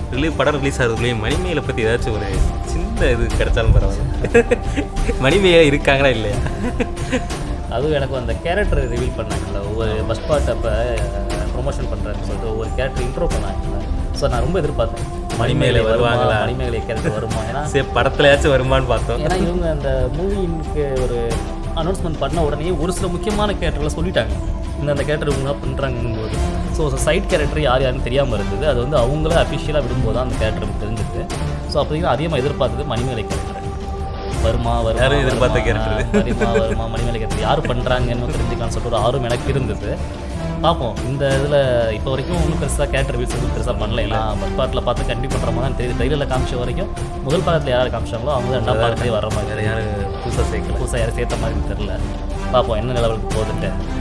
Relieve படம் release ஆகிறதுக்குள்ளேயும் மணிமேலை பற்றி ஏதாச்சும் ஒரு சின்ன இது கிடைச்சாலும் பரவாயில்ல மணிமேலை இருக்காங்களா இல்லையா அதுவும் எனக்கு அந்த கேரக்டர் ரிவீல் பண்ணாங்கல்ல ஒவ்வொரு ஃபஸ்ட் பார்ட் அப்போ ப்ரொமோஷன் பண்ணுறேன்னு சொல்லிட்டு ஒவ்வொரு கேரக்டர் இன்ட்ரோ பண்ணாங்கல்ல ஸோ நான் ரொம்ப எதிர்பார்த்தேன் மணிமேலை வருவாங்களா? மணிமேலை கேரக்டர் வருமா ஏன்னா சரி படத்துலயாச்சும் வருமான்னு பார்த்தோம் ஏன்னா இவங்க அந்த மூவிக்கு ஒரு அனௌன்ஸ்மெண்ட் பண்ண உடனே ஒரு சில முக்கியமான கேரக்டர்லாம் சொல்லிட்டாங்க இந்த அந்த கேரக்டர் இவங்க பண்ணுறாங்கும் போது ஸோ சைட் கேரக்டர் யார் யாருன்னு தெரியாமல் இருந்தது அது வந்து அவங்களே அஃபிஷியலாக விடும்போது தான் அந்த கேரக்டர் நமக்கு தெரிஞ்சுது ஸோ அப்போதைக்கு அதிகமாக எதிர்பார்த்தது மணிமேலை கேரக்டர் வருமா வருமா யாரும் எதிர்பார்த்த வருமா, character இது. வருமா வருமா மணிமேலை கேரக்டர் யார் பண்ணுறாங்கன்னு தெரிஞ்சுக்கலாம்னு சொல்லிட்டு ஒரு ஆர்வம் எனக்கு இருந்தது பார்ப்போம் இந்த இதில் இப்போ வரைக்கும் ஒன்றும் பெருசாக கேரக்டர் வீல்ஸ் எதுவும் பெருசாக பண்ணல ஏன்னா ஃபஸ்ட் பார்ட்டில் பார்த்து கண்டிப்பாக பண்ணுற மாதிரி தான் தெரியுது ட்ரைலரில் காமிச்ச வரைக்கும் முதல் பாடத்தில் யார் காமிச்சாங்களோ அவங்க தான் ரெண்டாம் பாடத்துலேயே வர மாதிரி வேறு யாரும் புதுசாக சேர்க்கல புதுசாக யாரும் சேர்த்த மாதிரி தெரில பார்ப்போம் என்ன நிலவரத்துக்கு போகுதுன்ட்டு